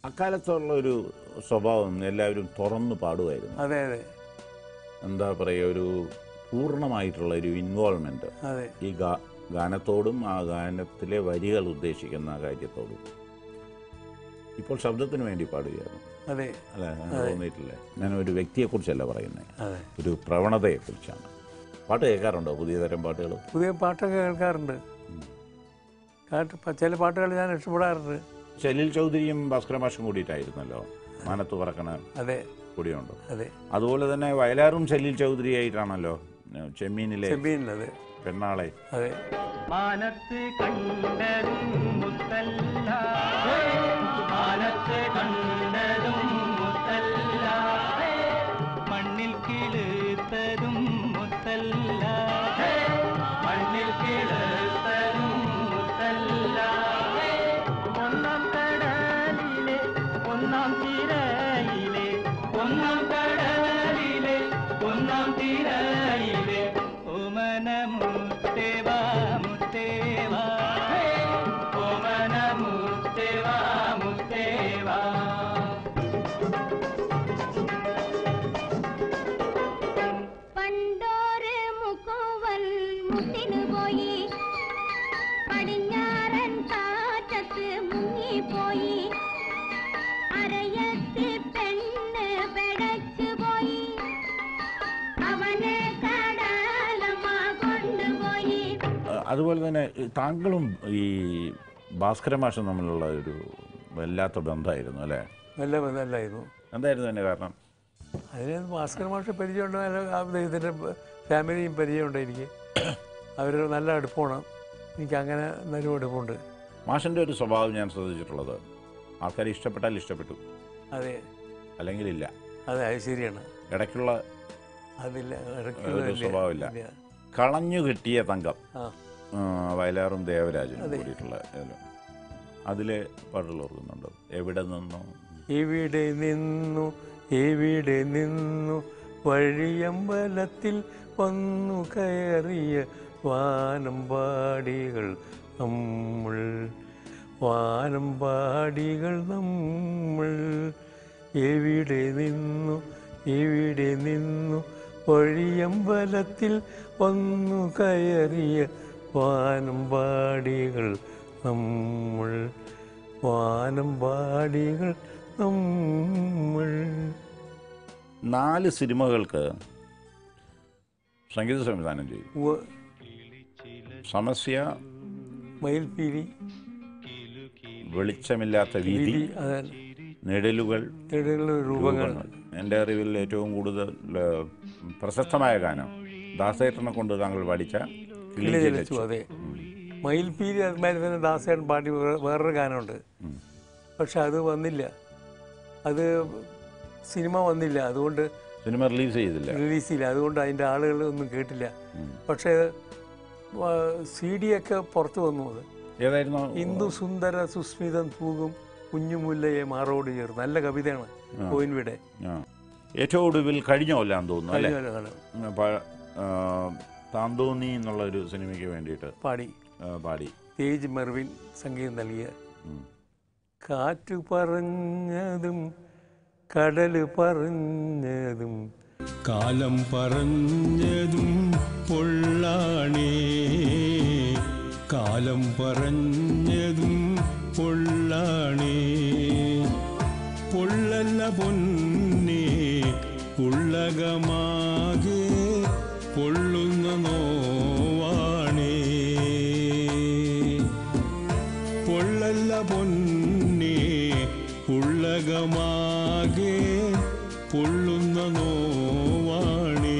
അക്കാലത്തുള്ള ഒരു സ്വഭാവം എല്ലാവരും തുറന്നു പാടുമായിരുന്നു അതെ അതെ എന്താ പറയുക ഒരു പൂർണ്ണമായിട്ടുള്ള ഒരു ഇൻവോൾവ്മെൻറ്റ് അതെ ഈ ഗാ ഗാനത്തോടും ആ ഗാനത്തിലെ വരികൾ ഉദ്ദേശിക്കുന്ന ആ കാര്യത്തോടും ഇപ്പോൾ ശബ്ദത്തിന് വേണ്ടി പാടുകയാണ് അതെ അല്ല അങ്ങനെ തോന്നിയിട്ടില്ലേ ഞാൻ ഒരു വ്യക്തിയെക്കുറിച്ചല്ല പറയുന്നത് അതെ ഒരു പ്രവണതയെക്കുറിച്ചാണ് പാട്ട് കേൾക്കാറുണ്ടോ പുതിയ തരം പാട്ടുകൾ പുതിയ പാട്ടൊക്കെ കേൾക്കാറുണ്ട് കേട്ട് പ- ചില പാട്ടുകൾ ഞാൻ ഇഷ്ടപ്പെടാറുണ്ട് ശലീൽ ചൗധരിയും ഭാസ്കര മാഷും കൂടിയിട്ടായിരുന്നല്ലോ മാനത്ത് പറക്കണ അതെ കൂടിയുണ്ടോ അതെ അതുപോലെ തന്നെ വയലാറും ശലീൽ ചൗധരി ആയിട്ടാണല്ലോ ഏഹ്, ചെമ്മീനിലെ ചെമ്മീനിലത് പെണ്ണാളെ അതെ മാനത്ത് കണ്ടതും മുത്തല്ല മാനത്ത് കണ്ടതും മുത്തല്ല മണ്ണിൽ കിളുത്തതും മുത്തല്ല മണ്ണിൽ കിളുത്തതും മുത്തല്ല ഒന്നാം കടലിലെ ഒന്നാം തിരയിലെ ഒന്നാം കടലിലെ ഒന്നാം തിരയിലെ ഓമന മുത്തേവാ മുത്തേവാ ഓമന മുത്തേവാ മുത്തേവാ പണ്ടോര് മുക്കുവൻ മുട്ടിനു പോയി പടിഞ്ഞാറൻ കാറ്റത്ത് മുങ്ങിപ്പോയി അരയത്ത് പെണ്ണ് പെടച്ചു പോയി അവനെ കടലമ്മ കൊണ്ടുപോയി ഏഹ്, അതുപോലെ തന്നെ ഈ താങ്കളും ഈ ഭാസ്കര മാഷും തമ്മിലുള്ള ഒരു വല്ലാത്ത ബന്ധമായിരുന്നു അല്ലേ നല്ല നല്ലായിരുന്നു എന്തായിരുന്നു അതിൻ്റെ കാരണം അതിന് ഭാസ്കർ മാഷ പരിചയമുണ്ട് നല്ല അദ്ദേഹത്തിൻ്റെ ഫാമിലിയും പരിചയമുണ്ട് എനിക്ക് അവർ നല്ല അടുപ്പമാണ് എനിക്ക് അങ്ങനെ നല്ല അടുപ്പമുണ്ട് മാഷിൻ്റെ ഒരു സ്വഭാവം ഞാൻ ശ്രദ്ധിച്ചിട്ടുള്ളത് ആൾക്കാർ ഇഷ്ടപ്പെട്ടാൽ ഇഷ്ടപ്പെട്ടു അതെ അല്ലെങ്കിൽ ഇല്ല അതെ അത് ശരിയാണ് ഇടയ്ക്കുള്ള അതില്ല ഒരു ഇടയ്ക്കുള്ള സ്വഭാവമില്ല കളഞ്ഞു കിട്ടിയ തങ്കം ആ ആ, വയലാറും ദേവരാജനും കൂടിയിട്ടുള്ള അതിലെ പാട്ടുകൾ ഓർക്കുന്നുണ്ടോ എവിടെ നിന്നോ ഇവിടെ നിന്നു എവിടെ നിന്നു വഴിയമ്പലത്തിൽ വന്നു കയറിയ വാനമ്പാടികൾ നമ്മൾ വാനമ്പാടികൾ നമ്മൾ എവിടെ നിന്നു എവിടെ നിന്നു വഴിയമ്പലത്തിൽ വന്നു കയറിയ വാനമ്പാടികൾ നമ്മൾ വാനമ്പാടികൾ നമ്മൾ നാല് സിനിമകൾക്ക് സംഗീത സംവിധാനം ചെയ്തു ഉവ്വ് സമസ്യ മയിൽപ്പീലി വെളിച്ചമില്ലാത്ത വീതി വിധി അതാണ് നിഴലുകൾ ഇടയിലുള്ള രൂപങ്ങൾ രൂപങ്ങൾ എൻ്റെ അറിവിൽ ഏറ്റവും കൂടുതൽ ഏഹ്, പ്രശസ്തമായ ഗാനം ദാസേട്ടനെ കൊണ്ട് താങ്കൾ പഠിച്ച കിളി ജലിച്ചു അതെ മയിൽപ്പീലി അതുമാതിരി തന്നെ ദാസേട്ടൻ പാടി വേ- വേറൊരു ഗാനമുണ്ട് പക്ഷെ അത് വന്നില്ല അത് സിനിമ വന്നില്ല അതുകൊണ്ട് സിനിമ റിലീസ് ചെയ്തില്ല റിലീസ് ചെയ്യില്ല അതുകൊണ്ട് അതിൻ്റെ ആളുകൾ ഒന്നും കേട്ടില്ല പക്ഷേ സി ഡി ഒക്കെ പുറത്ത് വന്നു അത് ഏതായിരുന്നു ഇന്ദു സുന്ദര സുസ്മിതം തൂകും കുഞ്ഞുമുല്ലയെ മാറോട് ചേർന്ന് നല്ല കവിതയാണ് കോയിൻവിടെ ആ. ഏറ്റവും ഒടുവിൽ കഴിഞ്ഞ കൊല്ലാന്ന് തോന്നുന്നു അല്ലേ കഴിഞ്ഞ കാലം ഉം, പ- ആ, താന്തോന്നി എന്നുള്ള ഒരു സിനിമയ്ക്ക് വേണ്ടിയിട്ട് പാടി ആ, പാടി തേജ് മെർവിൻ സംഗീതം നൽകിയ ഉം. കാറ്റു പറഞ്ഞതും കടല് പറഞ്ഞതും കാലം പറഞ്ഞതും പൊള്ളാണേ കാലം പറഞ്ഞതും പൊള്ളാണേ പൊള്ളല്ല പൊന്നേ ഉള്ളകമാകെ പൊള്ളുന്ന നോവാണേ പൊള്ളല്ല പൊന്നേ ഉള്ളകമാകെ പൊള്ളുന്ന നോവാണേ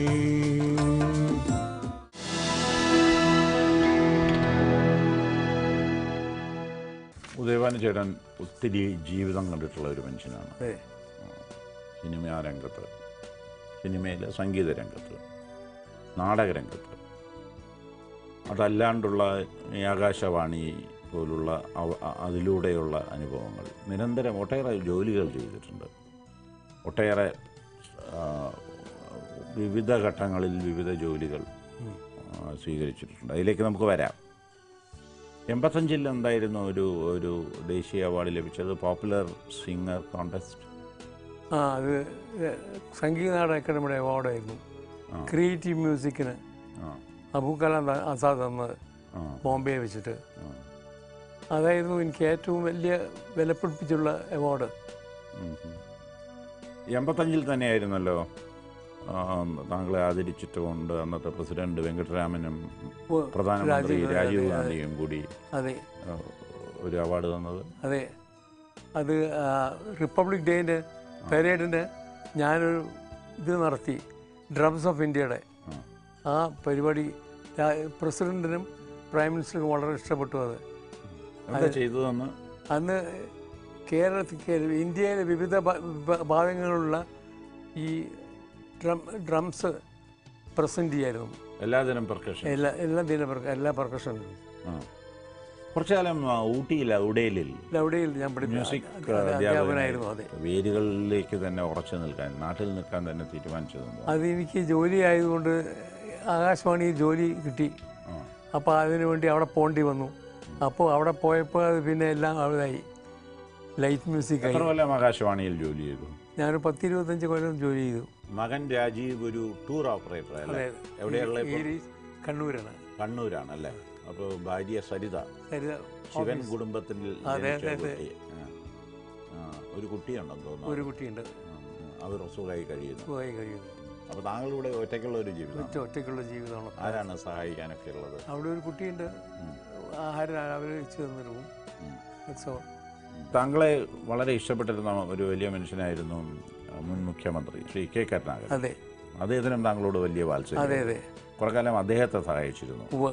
ഉദയഭാനു ചേട്ടൻ ഒത്തിരി ജീവിതം കണ്ടിട്ടുള്ള ഒരു മനുഷ്യനാണ് അതെ സിനിമാ രംഗത്ത് സിനിമയിലെ സംഗീത രംഗത്ത് നാടകരംഗത്ത് അതല്ലാണ്ടുള്ള ഈ ആകാശവാണി പോലുള്ള അവ- അ- അതിലൂടെയുള്ള അനുഭവങ്ങൾ നിരന്തരം ഒട്ടേറെ ജോലികൾ ചെയ്തിട്ടുണ്ട് ഒട്ടേറെ ആ, വിവിധ ഘട്ടങ്ങളിൽ വിവിധ ജോലികൾ ആ, സ്വീകരിച്ചിട്ടുണ്ട് അതിലേക്ക് നമുക്ക് വരാം എൺപത്തഞ്ചിൽ എന്തായിരുന്നു ഒരു ഒരു ദേശീയ അവാർഡ് ലഭിച്ചത് പോപ്പുലർ സിംഗർ കോൺടെസ്റ്റ് ആ അത് സംഗീത നാടക അക്കാദമിയുടെ അവാർഡായിരുന്നു ആ. ക്രിയേറ്റീവ് മ്യൂസിക്കിന് ആ അബുൽ കലാം ആസാദ് തന്നത് ആ ബോംബെ വെച്ചിട്ട് ആ. അതായിരുന്നു എനിക്ക് ഏറ്റവും വലിയ വിലപ്പിടിപ്പിച്ചുള്ള അവാർഡ് ഉം, ഉം. എൺപത്തഞ്ചിൽ തന്നെയായിരുന്നല്ലോ ആ, താങ്കളെ ആദരിച്ചിട്ടുകൊണ്ട് അന്നത്തെ പ്രസിഡന്റ് വെങ്കട്ടരാമനും പ്രധാനമന്ത്രി രാജീവ് രാജീവ് അതെ, ഗാന്ധിയും കൂടി അതെ ആ, ഒരു അവാർഡ് തന്നത് അതെ അത് ആ, റിപ്പബ്ലിക് ഡേൻ്റെ പരേഡിന് ഞാനൊരു ഇത് നടത്തി ഡ്രംസ് ഓഫ് ഇന്ത്യയുടെ ആ. ആ പരിപാടി രാ- പ്രസിഡന്റിനും പ്രൈം മിനിസ്റ്റർക്കും വളരെ ഇഷ്ടപ്പെട്ടു അത് എന്താ ചെയ്തതെന്ന് അന്ന് കേരളത്തിൽ കേ- ഇന്ത്യയിലെ വിവിധ ഭ- ഭ- ഭാഗങ്ങളിലുള്ള ഈ ഡ്രം ഡ്രംസ് പ്രസൻറ്റ് ചെയ്യായിരുന്നു എല്ലാതരം പെർക്കഷൻ എല്ലാ എല്ലാ ദിന എല്ലാ പെർക്കഷനും കുറച്ചു കാലം ആ, ഊട്ടിയിൽ ഉടേലിൽ ലൗഡയിൽ ഞാൻ മ്യൂസിക് പഠിപ്പിച്ച അധ്യാപകനായിരുന്നു അതെ വേരുകളിലേക്ക് തന്നെ ഉറച്ചു നിൽക്കാൻ നാട്ടിൽ നിൽക്കാൻ തന്നെ തീരുമാനിച്ചത് അത് എനിക്ക് ജോലി ആയതുകൊണ്ട് ആകാശവാണിയിൽ ജോലി കിട്ടി ആ. അപ്പോൾ അതിനു വേണ്ടി അവിടെ പോകേണ്ടി വന്നു അപ്പോൾ അവിടെ പോയപ്പോൾ അത് പിന്നെ എല്ലാം അവിടെയായി ലൈറ്റ് മ്യൂസിക് ആയി എത്ര കൊല്ലം ആകാശവാണിയിൽ ജോലി ചെയ്തു ഞാനൊരു പത്തിരുപത്തഞ്ച് കൊല്ലം ജോലി ചെയ്തു മകൻ രാജീവ് ഒരു ടൂർ ഓപ്പറേറ്റർ അല്ലേ അതെ എവിടെയുള്ള ഇപ്പോൾ? ഈ കണ്ണൂരാണ് കണ്ണൂരാണ് അല്ലേ അപ്പോൾ ഭാര്യ സരിത സരിത ശിവൻ കുടുംബത്തിൽ അതെ, ജനിച്ച അതെ, അതെ. കുട്ടി ആ. ആ, ഒരു കുട്ടിയുണ്ടെന്ന് തോന്നുന്നു ഒരു കുട്ടിയുണ്ട് ആ, അവർ സുഖമായി കഴിയുന്നു സുഖമായി കഴിയുന്നു അപ്പോൾ താങ്കളുടെ ഒറ്റയ്ക്കുള്ള ഒരു ജീവിതം ഒറ്റ ഒറ്റയ്ക്കുള്ള ജീവിതമാണ് ആരാണ് സഹായിക്കാനൊക്കെ ഉള്ളത് അവിടെ ഒരു കുട്ടിയുണ്ട് ആഹാരം രാവിലെ വെച്ച് തന്നിരുന്നു ഉം. That's all. താങ്കളെ വളരെ ഇഷ്ടപ്പെട്ടിരുന്ന ഒരു വലിയ മനുഷ്യനായിരുന്നു ആ, മുൻ മുഖ്യമന്ത്രി ശ്രീ കെ കരുണാകരൻ അതെ അദ്ദേഹത്തിനും താങ്കളോട് വലിയ വാത്സല്യം അതെ അതെ കുറെ കാലം അദ്ദേഹത്തെ സഹായിച്ചിരുന്നു ഉവ്വ്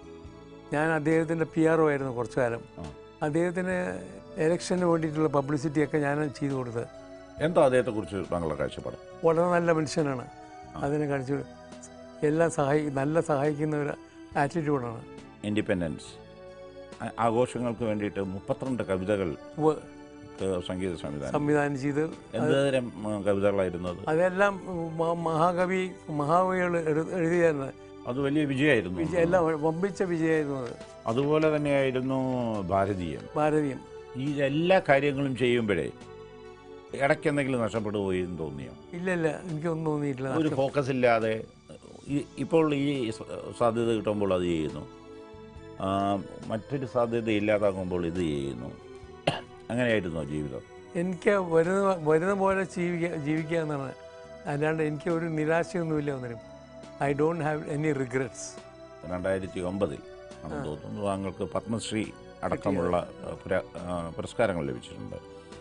ഞാൻ അദ്ദേഹത്തിൻ്റെ പി ആർ ഒ ആയിരുന്നു കുറച്ചു കാലം ആ. അദ്ദേഹത്തിന് ഇലക്ഷന് വേണ്ടിയിട്ടുള്ള പബ്ലിസിറ്റിയൊക്കെ ഞാൻ ചെയ്തു കൊടുത്തത് എന്തോ അദ്ദേഹത്തെക്കുറിച്ച് താങ്കളുടെ കാഴ്ചപ്പാട് വളരെ നല്ല മനുഷ്യനാണ് അതിനെ കാണിച്ചു എല്ലാം സഹായി നല്ല സഹായിക്കുന്ന ഒരു ആറ്റിറ്റ്യൂഡാണ് ഇൻഡിപെൻഡൻസ് ആ- ആഘോഷങ്ങൾക്ക് വേണ്ടിയിട്ട് മുപ്പത്തിരണ്ട് കവിതകൾ ഉവ്വ് ഏഹ്, സംഗീത സംവിധാനം സംവിധാനം ചെയ്ത് എന്തുതരം ഉം, കവിതകളായിരുന്നത് അതെല്ലാം മ- മഹാകവി മഹാകവികൾ എഴു- എഴുതിയാണ് അത് വലിയ വിജയമായിരുന്നു വിജയ എല്ലാം വമ്പിച്ച വിജയമായിരുന്നു അത് അതുപോലെ തന്നെയായിരുന്നു ഭാരതീയം ഭാരതീയം ഈ എല്ലാ കാര്യങ്ങളും ചെയ്യുമ്പോഴേ ഇടയ്ക്ക് എന്തെങ്കിലും നഷ്ടപ്പെട്ടു പോയി എന്ന് തോന്നിയോ ഇല്ല ഇല്ല എനിക്കൊന്നും തോന്നിയിട്ടില്ല ഒരു ഫോക്കസ് ഇല്ലാതെ ഈ- ഇപ്പോൾ ഈ സ- സാധ്യത കിട്ടുമ്പോൾ അത് ചെയ്യുന്നു ആ, മറ്റൊരു സാധ്യത ഇല്ലാതാകുമ്പോൾ ഇത് ചെയ്യുന്നു അങ്ങനെയായിരുന്നോ ജീവിതം എനിക്ക് വരുന്ന വരുന്ന പോലെ ജീവിക്കുക ജീവിക്കുക എന്നാണ് അല്ലാണ്ട് എനിക്ക് ഒരു നിരാശയൊന്നുമില്ല ഒന്നിനും I don't have any regrets രണ്ടായിരത്തി ഒമ്പതിൽ ആണെന്ന് തോന്നുന്നു താങ്കൾക്ക് പത്മശ്രീ അടക്കമുള്ള ആ, പുര- ആ, പുരസ്കാരങ്ങൾ ലഭിച്ചിട്ടുണ്ട്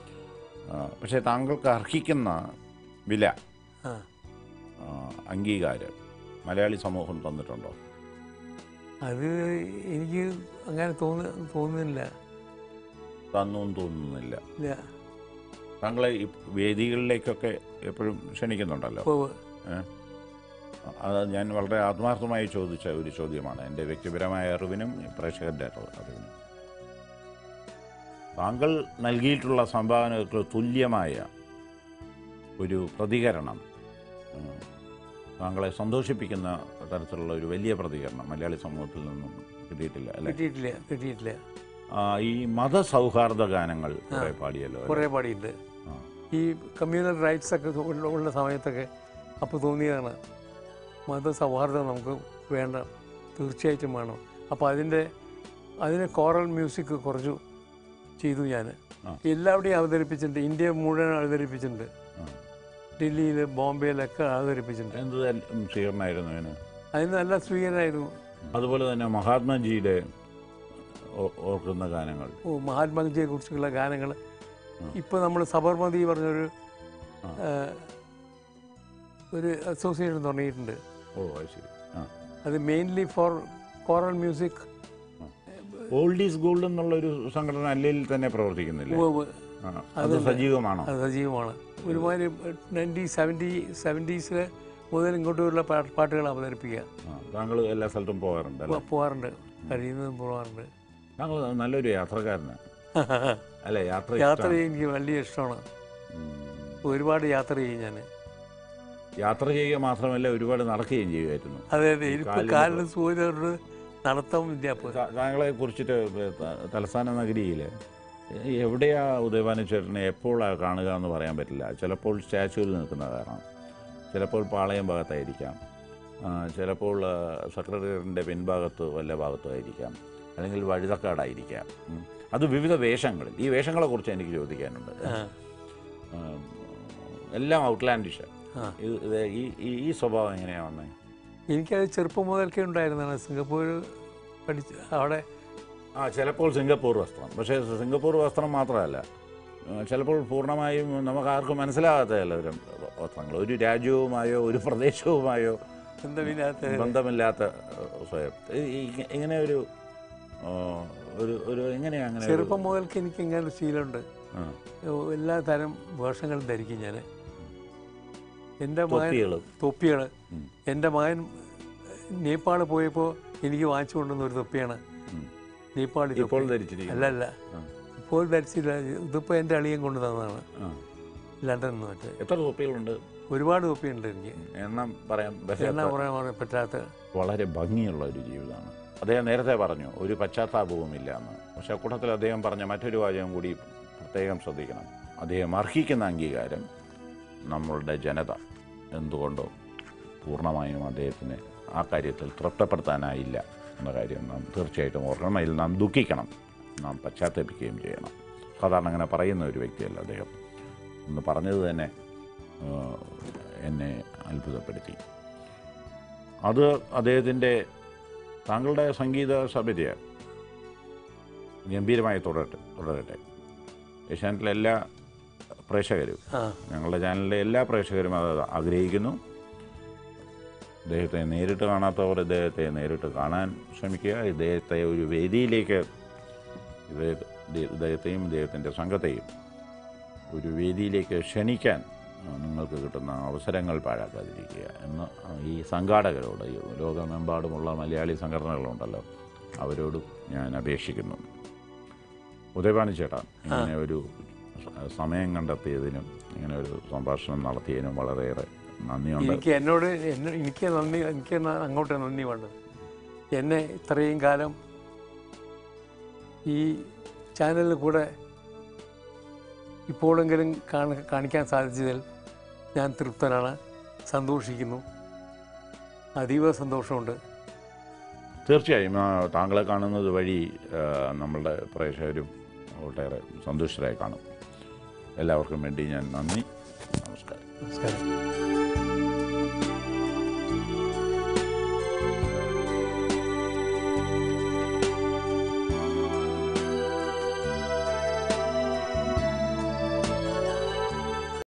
ആ, പക്ഷേ താങ്കൾക്ക് അർഹിക്കുന്ന വില ആ ആ, അംഗീകാരം മലയാളി സമൂഹം തന്നിട്ടുണ്ടോ അത് എനിക്ക് അങ്ങനെ തോന്നു തോന്നുന്നില്ല തന്നു എന്ന് തോന്നുന്നില്ല ഇല്ല താങ്കളെ ഈ വേദികളിലേക്കൊക്കെ എപ്പോഴും ക്ഷണിക്കുന്നുണ്ടല്ലോ ഇപ്പോൾ ഏ? അത് ഞാൻ വളരെ ആത്മാർത്ഥമായി ചോദിച്ച ഒരു ചോദ്യമാണ് എൻ്റെ വ്യക്തിപരമായ അറിവിനും പ്രേക്ഷകരുടെ അറിവ്- അറിവിനും താങ്കൾ നൽകിയിട്ടുള്ള സംഭാവനകൾക്ക് തുല്യമായ ഒരു പ്രതികരണം ഉം, താങ്കളെ സന്തോഷിപ്പിക്കുന്ന തരത്തിലുള്ള ഒരു വലിയ പ്രതികരണം മലയാളി സമൂഹത്തിൽ നിന്നും കിട്ടിയിട്ടില്ല അല്ലേ കിട്ടിയിട്ടില്ല കിട്ടിയിട്ടില്ല ആ, ഈ മതസൗഹാർദ്ദ ഗാനങ്ങൾ കുറേ പാടിയല്ലോ അല്ലേ? കുറേ പാടിയിട്ടുണ്ട് ആ. ഈ കമ്മ്യൂണൽ റൈറ്റ്സ് ഒക്കെ ഉള്ള ഉള്ള സമയത്തൊക്കെ അപ്പോൾ തോന്നിയതാണ് മതസൗഹാർദ്ദം നമുക്ക് വേണ്ട തീർച്ചയായിട്ടും വേണം അപ്പോൾ അതിൻ്റെ അതിന് കോറൽ മ്യൂസിക് കുറച്ചു ചെയ്തു ഞാൻ ആ. എല്ലാവിടെയും അവതരിപ്പിച്ചിട്ടുണ്ട് ഇന്ത്യ മുഴുവൻ അവതരിപ്പിച്ചിട്ടുണ്ട് ആ. ഡൽഹിയിൽ ബോംബെയിലൊക്കെ അവതരിപ്പിച്ചിട്ടുണ്ട് എന്ത് തരം സ്വീകരണമായിരുന്നു അതിന് അതിന് നല്ല സ്വീകരണമായിരുന്നു അതുപോലെ തന്നെ മഹാത്മജിയുടെ ഓ- ഓർക്കുന്ന ഗാനങ്ങൾ ഓ മഹാത്മാജിയെ കുറിച്ചുള്ള ഗാനങ്ങൾ ഇപ്പോൾ നമ്മൾ സബർമതി പറഞ്ഞൊരു ആ. ആ, ഒരു അസോസിയേഷൻ തുടങ്ങിയിട്ടുണ്ട് ഓ അത് ശരി ആ അത് mainly for choral music old is gold എന്നുള്ളൊരു സംഘടന അല്ലെങ്കിൽ തന്നെ പ്രവർത്തിക്കുന്നില്ലേ ആ, അത് സജീവമാണോ അത് സജീവമാണ് ഒരുമാതിരി നയൻറ്റി സെവൻറ്റി സെവൻറ്റീസിൽ മുതൽ ഇങ്ങോട്ടുള്ള പാ- പാട്ടുകൾ അവതരിപ്പിക്കുക ആ, താങ്കൾ എല്ലാ സ്ഥലത്തും പോകാറുണ്ട് അല്ലേ പോ- പോകാറുണ്ട് കഴിയുന്നതും പോകാറുണ്ട് താങ്കൾ നല്ലൊരു യാത്രക്കാരനാണ് അല്ലേ യാത്ര യാത്ര ഇഷ്ടമാണ്. ചെയ്യാൻ എനിക്ക് വലിയ ഇഷ്ടമാണ് ഉം. ഒരുപാട് യാത്ര ചെയ്യും ഞാൻ യാത്ര ചെയ്യുക മാത്രമല്ല ഒരുപാട് നടക്കുകയും ചെയ്യുമായിരുന്നു അതെ അതെ ഇനിയിപ്പോൾ കാലിന് കാലിന് സൂര്യനോട് നടത്തം വിദ്യാഭ്യാസം താ- താങ്കളെ കുറിച്ചിട്ട് ത- തലസ്ഥാന നഗരിയിൽ എവിടെയാ ഉദയഭാനു ചേട്ടനെ എപ്പോഴാണ് കാണുക എന്ന് പറയാൻ പറ്റില്ല ചിലപ്പോൾ സ്റ്റാച്യൂവിൽ നിൽക്കുന്ന കാരണം ചിലപ്പോൾ പാളയം ഭാഗത്തായിരിക്കാം ആ, ചിലപ്പോൾ ആ, സെക്രട്ടേറിയറ്റിൻ്റെ പിൻഭാഗത്ത് വല്ല ഭാഗത്തുമായിരിക്കാം അല്ലെങ്കിൽ വഴുതക്കാടായിരിക്കാം ഉം. അത് വിവിധ വേഷങ്ങളിൽ ഈ വേഷങ്ങളെക്കുറിച്ച് എനിക്ക് ചോദിക്കാനുണ്ട് ആ, ആ, എല്ലാം ഔട്ട്ലാൻഡിഷ് ആ. ഇത് ഇത് ഈ ഈ- ഈ സ്വഭാവം എങ്ങനെയാണ് വന്നത് എനിക്കത് ചെറുപ്പം മുതൽക്കേ ഉണ്ടായിരുന്നതാണ് സിംഗപ്പൂർ പഠിച്ച് അവിടെ ആ ചിലപ്പോൾ സിംഗപ്പൂർ വസ്ത്രം പക്ഷേ സിംഗപ്പൂർ വസ്ത്രം മാത്രമല്ല ആ, ചിലപ്പോൾ പൂർണ്ണമായും നമുക്ക് ആർക്കും മനസ്സിലാകാത്ത ചിലവരും വസ്ത്രങ്ങൾ ഒരു രാജ്യവുമായോ ഒരു പ്രദേശവുമായോ ബന്ധമില്ലാത്ത ബന്ധമില്ലാത്ത ആ, സ്വയം ഈ- ഈ- ഇങ്ങനെ ഒരു ആ, ഒരു ഒരു എങ്ങനെയാ അങ്ങനെ ഒരു- ചെറുപ്പം മുതൽക്ക് എനിക്ക് ഇങ്ങനെ ഒരു ശീലമുണ്ട് ആ, എല്ലാ തരം വേഷങ്ങളും ധരിക്കും ഞാൻ എൻ്റെ മകൻ തൊപ്പികളും തൊപ്പികൾ ഉം. എൻ്റെ മകൻ നേപ്പാൾ പോയപ്പോൾ എനിക്ക് വാങ്ങിച്ചു കൊണ്ടുവന്ന ഒരു തൊപ്പിയാണ് ഉം. നേപ്പാളി തൊപ്പി. ഇപ്പോൾ ധരിച്ചിരിക്കുന്നു അല്ല അല്ല ആ. ഇപ്പോൾ ധരിച്ചില്ല ഇതിപ്പോൾ എൻ്റെ അളിയൻ കൊണ്ടു തന്നതാണ് ആ. ലണ്ടനിൽ നിന്ന് മറ്റേ എത്ര തൊപ്പികളുണ്ട് ഒരുപാട് തൊപ്പിയുണ്ട് എനിക്ക് എണ്ണം പറയാൻ എണ്ണ പറ്റാത്ത പറയാൻ പറയാൻ പറ്റാത്ത വളരെ ഭംഗിയുള്ള ഒരു ജീവിതമാണ് അദ്ദേഹം നേരത്തെ പറഞ്ഞു ഒരു പശ്ചാത്താപവുമില്ല എന്ന് പക്ഷേ കൂട്ടത്തിൽ അദ്ദേഹം പറഞ്ഞ മറ്റൊരു വാചകം കൂടി പ്രത്യേകം ശ്രദ്ധിക്കണം അദ്ദേഹം അർഹിക്കുന്ന അംഗീകാരം നമ്മളുടെ ജനത എന്തുകൊണ്ടോ പൂർണ്ണമായും അദ്ദേഹത്തിന് ആ കാര്യത്തിൽ തൃപ്തപ്പെടുത്താനായില്ല എന്ന കാര്യം നാം തീർച്ചയായിട്ടും ഓർക്കണം അതിൽ നാം ദുഃഖിക്കണം നാം പശ്ചാത്തപിക്കുകയും ചെയ്യണം സാധാരണ അങ്ങനെ പറയുന്ന ഒരു വ്യക്തിയല്ല അദ്ദേഹം എന്ന് പറഞ്ഞത് തന്നെ ആ, എന്നെ അത്ഭുതപ്പെടുത്തി അത് അദ്ദേഹത്തിൻ്റെ താങ്കളുടെ സംഗീത സഭ്യത ഗംഭീരമായി തുടരട്ടെ തുടരട്ടെ ഏഷ്യാനെറ്റിലെ എല്ലാ പ്രേക്ഷകരും ആ ഞങ്ങളുടെ ചാനലിലെ എല്ലാ പ്രേക്ഷകരും അത് ആഗ്രഹിക്കുന്നു ഇദ്ദേഹത്തെ നേരിട്ട് കാണാത്തവർ ഇദ്ദേഹത്തെ നേരിട്ട് കാണാൻ ശ്രമിക്കുക ഇദ്ദേഹത്തെ ഒരു വേദിയിലേക്ക് ഇദ്ദേഹ- ഇദ്ദേഹത്തെയും ഇദ്ദേഹത്തിൻ്റെ സംഘത്തെയും ഒരു വേദിയിലേക്ക് ക്ഷണിക്കാൻ ആ, നിങ്ങൾക്ക് കിട്ടുന്ന അവസരങ്ങൾ പാഴാക്കാതിരിക്കുക എന്ന് ഈ സംഘാടകരോട് ഈ ലോകമെമ്പാടുമുള്ള മലയാളി സംഘടനകളുണ്ടല്ലോ അവരോടും ഞാൻ അപേക്ഷിക്കുന്നു ഉദയഭാനു ചേട്ടാ ഇങ്ങനെ ഒരു സ- സമയം കണ്ടെത്തിയതിനും ഇങ്ങനെ ഒരു സംഭാഷണം നടത്തിയതിനും വളരെയേറെ നന്ദിയുണ്ട് എനിക്ക് എന്നോട് എന്നെ എനിക്ക് നന്ദി എനിക്ക് ന- അങ്ങോട്ട് നന്ദി വേണ്ടത് എന്നെ ഇത്രയും കാലം ഈ ചാനലിൽ കൂടെ ഇപ്പോഴെങ്കിലും കാണ കാണിക്കാൻ സാധിച്ചതിൽ ഞാൻ തൃപ്തനാണ് സന്തോഷിക്കുന്നു അതീവ സന്തോഷമുണ്ട് തീർച്ചയായും ആ, താങ്കളെ കാണുന്നത് വഴി ആ, നമ്മളുടെ പ്രേക്ഷകരും ഒട്ടേറെ സന്തുഷ്ടരായി കാണും എല്ലാവർക്കും വേണ്ടി ഞാൻ നന്ദി നമസ്കാരം നമസ്കാരം